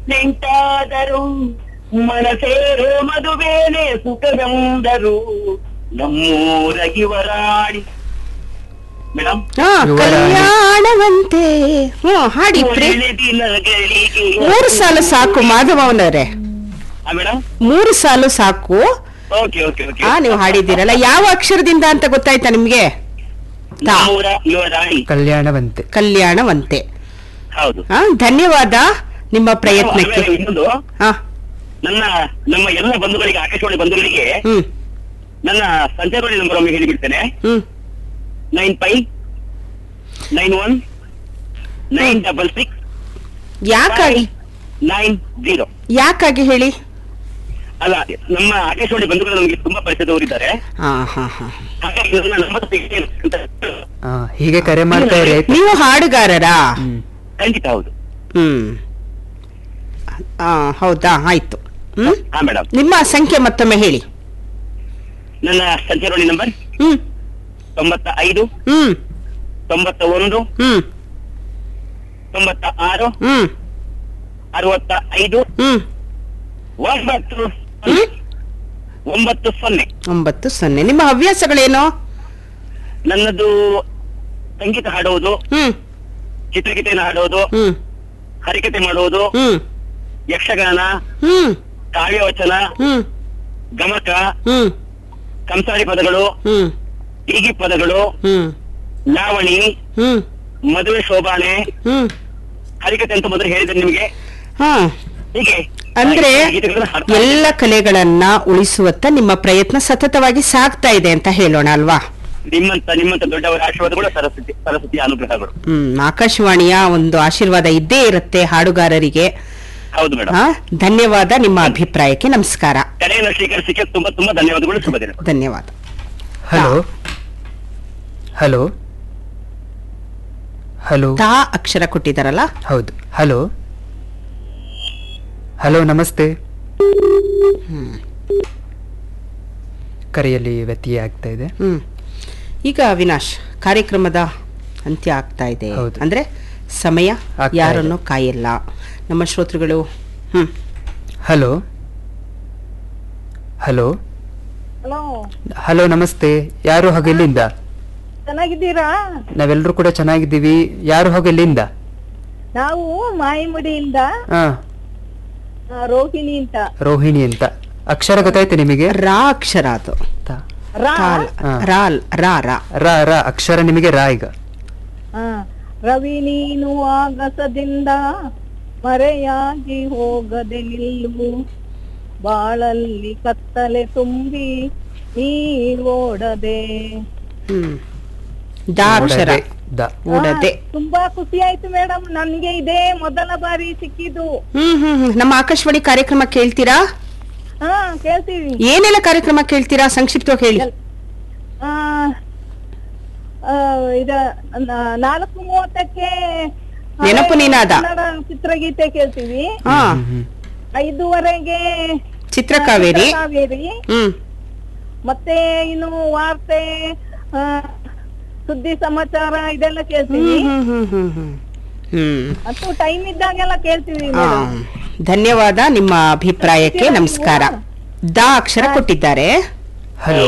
ನಿಂತಾದರು ಮನಸೇರೋ ಮದುವೇನೆ ಸುಖವೆಂದರು ನಮ್ಮೂರ ಇವರಾಡಿ ಮೇಡಮ್ ಹಾ, ಕಲ್ಯಾಣವಂತೆ ಹ್ಮ್ ಹಾಡಿ ಪ್ರೇ- ದಿನಗಳಿಗೆ ಮೂರು ಸಾಲು ಸಾಕು ಮಾಧವನವರೇ ಮೇಡಮ್ ಮೂರು ಸಾಲು ಸಾಕು ಓಕೆ ಓಕೆ ಓಕೆ ಆ ನೀವು ಹಾಡಿದ್ದೀರಲ್ಲ ಯಾವ ಅಕ್ಷರದಿಂದ ಅಂತ ಗೊತ್ತಾಯ್ತಾ ನಿಮ್ಗೆ ತಾ. ನಮ್ಮೂರ ಇವರಾಣಿ ಕಲ್ಯಾಣವಂತೆ ಕಲ್ಯಾಣವಂತೆ ಹೌದು ಆ ಪ್ರಯತ್ನಕ್ಕೆ ನಿಮ್ಮ ಪ್ರಯತ್ನಕ್ಕೆ ಆಮೇಲೆ ಇನ್ನೊಂದು ಹಾ ನನ್ನ ನಮ್ಮ ಎಲ್ಲ ಬಂಧುಗಳಿಗೆ ಆಕಾಶವಾಣಿ ಬಂಧುಗಳಿಗೆ ಹ್ಮ್ ನನ್ನ ಸಂಚಾರವಾಣಿ ನಂಬರ್ ಒಮ್ಮೆ ಹೇಳಿಬಿಡ್ತೇನೆ ಹ್ಮ್ nine five nine one nine double six ಯಾಕಾಗಿ ನೈನ್ ಜೀರೋ ಯಾಕಾಗಿ ಹೇಳಿ ಅಲ್ಲ ನಮ್ಮ ಆಕಾಶವಾಣಿ ಬಂಧುಗಳು ನಮಗೆ ತುಂಬಾ ಪರಿಚಯದವರಿದ್ದಾರೆ ಹಾ ಹಾ ಹಾ ಹಾಗಾಗಿ ನನ್ನ ನಂಬರ್ ತೆಗೆದು ಅಂತ ಆ, ಹೀಗೆ ಕರೆ ಮಾಡ್ತಾ ಇರಿ ಆಯ್ತಾ? ನೀವು ಹಾಡುಗಾರರಾ ಹ್ಮ್ ಖಂಡಿತ ಹೌದು ಹ್ಮ್ ಆ ಹೌದಾ ಆಯ್ತು ಹ್ಮ್ ಹಾ ಮೇಡಮ್ ನಿಮ್ಮ ಸಂಖ್ಯೆ ಮತ್ತೊಮ್ಮೆ ಹೇಳಿ ನನ್ನ ಸಂಚಾರವಾಣಿ ನಂಬರ್ ಹ್ಮ್ ತೊಂಬತ್ತ ಐದು ಹ್ಮ್ ತೊಂಬತ್ತ ಒಂದು ಹ್ಮ್ ತೊಂಬತ್ತ ಆರು ಹ್ಮ್ ಅರವತ್ತ ಐದು ಹ್ಮ್ ಒಂಬತ್ತು ಹ್ಮ್ ಒಂಬತ್ತು ಸೊನ್ನೆ ಒಂಬತ್ತು ಸೊನ್ನೆ ನಿಮ್ಮ ಹವ್ಯಾಸಗಳೇನು ನನ್ನದು ಸಂಗೀತ ಹಾಡುವುದು ಹ್ಮ್ ಚಿತ್ರಗೀತೆಯನ್ನು ಹಾಡುವುದು ಹ್ಮ್ ಹರಿಕತೆ ಮಾಡುವುದು ಹ್ಮ್ ಯಕ್ಷಗಾನ ಹ್ಮ್ ಕಾವ್ಯವಚನ ಹ್ಮ್ ಗಮಕ ಹ್ಮ್ ಕಂಸಾಳಿ ಪದಗಳು ಹ್ಮ್ ಈಗಿ ಪದಗಳು ಹ್ಮ್ ಲಾವಣಿ ಹ್ಮ್ ಮದುವೆ ಶೋಭಾನೆ ಹ್ಮ್ ಹರಿಕತೆ ಅಂತ ಮೊದಲು ಹೇಳಿದೆ ನಿಮಗೆ ಹಾ ಹೀಗೆ ಅಂದ್ರೆ ಗೀತೆಗಳನ್ನ ಹಾಡ್ತಾ ಇದ್ದೇನೆ. ಎಲ್ಲ ಕಲೆಗಳನ್ನ ಉಳಿಸುವತ್ತ ನಿಮ್ಮ ಪ್ರಯತ್ನ ಸತತವಾಗಿ ಸಾಗ್ತಾ ಇದೆ ಅಂತ ಹೇಳೋಣ ಅಲ್ವಾ ನಿಮ್ಮಂತ ನಿಮ್ಮಂತ ದೊಡ್ಡವರ ಆಶೀರ್ವಾದಗಳು ಸರಸ್ವತಿ ಸರಸ್ವತಿ ಅನುಗ್ರಹಗಳು ಹ್ಮ್ ಆಕಾಶವಾಣಿಯ ಒಂದು ಆಶೀರ್ವಾದ ಇದ್ದೇ ಇರುತ್ತೆ ಹಾಡುಗಾರರಿಗೆ ಹೌದು ಮೇಡಮ್ ಹಾ ಧನ್ಯವಾದ ನಿಮ್ಮ ಅಭಿಪ್ರಾಯಕ್ಕೆ ನಮಸ್ಕಾರ ಕರೆಯನ್ನು ಸ್ವೀಕರಿಸಿಕ್ಕೆ ತುಂಬಾ ತುಂಬಾ ಧನ್ಯವಾದಗಳು ಶುಭ ದಿನ ಧನ್ಯವಾದ ಹಲೋ ಹಲೋ ಹಲೋ ತಾ ಅಕ್ಷರ ಕೊಟ್ಟಿದ್ದಾರಲ್ಲ ಹೌದು ಹಲೋ ಹಲೋ ನಮಸ್ತೆ ಕರೆಯಲ್ಲಿ ವ್ಯತ್ಯಯ ಆಗ್ತಾ ಇದೆ ಹ್ಮ್ ಈಗ ಅವಿನಾಶ್ ಕಾರ್ಯಕ್ರಮದ ಅಂತ್ಯ ಆಗ್ತಾ ಇದೆ ಹೌದು. ಅಂದ್ರೆ ಸಮಯ ಆಗ್ತಾ ಯಾರನ್ನು ಕಾಯಲ್ಲ ನಮ್ಮ ಶ್ರೋತೃಗಳು ಹ್ಮ್ ಹಲೋ ಹಲೋ ಹಲೋ ಹಲೋ ನಮಸ್ತೆ ಯಾರು ಹಾಗೆ ಎಲ್ಲಿಂದ ಚೆನ್ನಾಗಿದ್ದೀರಾ ನಾವೆಲ್ಲರೂ ಕೂಡ ಚೆನ್ನಾಗಿದ್ದೀವಿ ಯಾರು ಹಾಗೆ ಎಲ್ಲಿಂದ ನಾವು ಮಾಯಿಮುಡಿಯಿಂದ ಹಾ ಆ, ರೋಹಿಣಿ ಅಂತ ರೋಹಿಣಿ ಅಂತ ಅಕ್ಷರ ಗೊತ್ತಾಯ್ತು ನಿಮಗೆ ರಾ ಅಕ್ಷರ ಅದು ತ- ರಾ ಕಾಲ್ ಹಾ. ರಾಲ್ ರಾ ರಾ ರ ರ ಅಕ್ಷರ ನಿಮಗೆ ರಾ ಈಗ ಆ, ರವಿ ನೀನು ಆಗಸದಿಂದ ಮರೆಯಾಗಿ ಹೋಗದೆ ನಿಲ್ಲು ಬಾಳಲ್ಲಿ ಕತ್ತಲೆ ತುಂಬಿ ನೀ ಓಡದೆ ಹ್ಮ್ ದಾ ಅಕ್ಷರ ಓಡದೆ, ದ ಓಡದೆ ಆ, ತುಂಬಾ ಖುಷಿ ಆಯ್ತು ಮೇಡಮ್ ನನ್ಗೆ ಇದೇ ಮೊದಲ ಬಾರಿ ಸಿಕ್ಕಿದ್ದು ಹ್ಮ್ ಹ್ಮ್ ಹ್ಮ್. ನಮ್ಮ ಆಕಾಶವಾಣಿ ಕಾರ್ಯಕ್ರಮ ಕೇಳ್ತೀರಾ ಹಾ ಕೇಳ್ತೀವಿ ಏನೆಲ್ಲ ಕಾರ್ಯಕ್ರಮ ಕೇಳ್ತೀರಾ ಸಂಕ್ಷಿಪ್ತವಾಗಿ ಹೇಳಿ ಆ, ಆ, ಇದ ನ- ನಾಲ್ಕು ಮೂವತ್ತಕ್ಕೆ ನೆನಪು ನಿನಾದ. ಕನ್ನಡ ಚಿತ್ರಗೀತೆ ಕೇಳ್ತೀವಿ ಹಾ ಹ್ಮ್, ಹ್ಮ್. ಐದೂವರೆಗೆ ಚಿತ್ರಕಾವೇರಿ ಕಾವೇರಿ ಹ್ಮ್ ಮತ್ತೆ ಇನ್ನು ವಾರ್ತೆ ಆ, ಸುದ್ದಿ ಸಮಾಚಾರ ಇದೆಲ್ಲ ಕೇಳ್ತೀವಿ ಹ್ಮ್ ಹ್ಮ್ ಹ್ಮ್ ಹ್ಮ್ ಹ್ಮ್ ಹ್ಮ್ ಮತ್ತು ಟೈಮ್ ಇದ್ದಾಗೆಲ್ಲ ಕೇಳ್ತೀವಿ ಆ, ಮೇಡಮ್ ಧನ್ಯವಾದ ನಿಮ್ಮ ಅಭಿಪ್ರಾಯಕ್ಕೆ ನಮಸ್ಕಾರ ದಾ ಅಕ್ಷರ ಕೊಟ್ಟಿದ್ದಾರೆ ಹಲೋ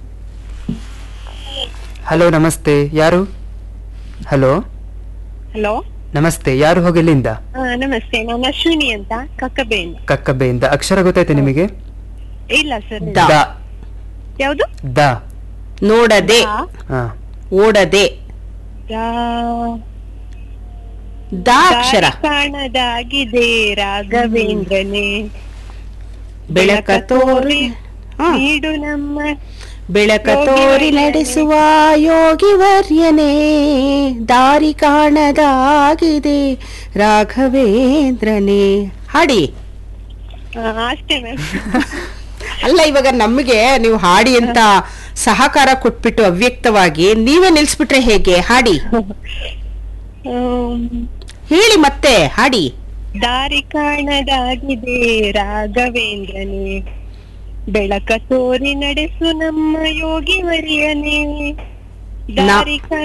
ಹಲೋ ನಮಸ್ತೆ ಯಾರು ಹಲೋ ಹಲೋ ನಮಸ್ತೆ ಯಾರು ಹೋಗಿ ಎಲ್ಲಿಂದ ನಮಸ್ತೆ ನಾನು ಅಶ್ವಿನಿ ಅಂತ ಕಕ್ಕಬೆಯಿಂದ ಕಕ್ಕಬ್ಬೆಯಿಂದ ಅಕ್ಷರ ಗೊತ್ತಾಯ್ತು ನಿಮಗೆ ಇಲ್ಲ ಸರ್ ದ ದ ಯಾವುದು ದ ನೋಡದೆ ಹಾ ಓಡದೆ ದ ಅಕ್ಷರ ಕಾಣದಾಗಿದೆ ರಾಘವೇಂದ್ರನೇ ಬೆಳಕ ತೋರಿ ಹಾ. ನೀಡು ನಮ್ಮ ಬೆಳಕ ತೋರಿ ನಡೆಸುವ ಯೋಗಿ ವರ್ಯನೇ ದಾರಿ ಕಾಣದಾಗಿದೆ ರಾಘವೇಂದ್ರನೇ ಹಾಡಿ ಆ, ಅಷ್ಟೇ ಮ್ಯಾಮ್ ಅಲ್ಲ ಇವಾಗ ನಮಗೆ ನೀವು ಹಾಡಿ ಅಂತ ಸಹಕಾರ ಕೊಟ್ಬಿಟ್ಟು ಅವ್ಯಕ್ತವಾಗಿ ನೀವೇ ನಿಲ್ಸ್ಬಿಟ್ರೆ ಹೇಗೆ ಹಾಡಿ ಹೇಳಿ ಮತ್ತೆ ಹಾಡಿ ದಾರಿ ಕಾಣದಾಗಿದೆ ರಾಘವೇಂದ್ರನೇ ಬೆಳಕ ತೋರಿ ನಡೆಸು ನಮ್ಮ ಯೋಗಿ ವರಿಯನೇ ದಾರಿ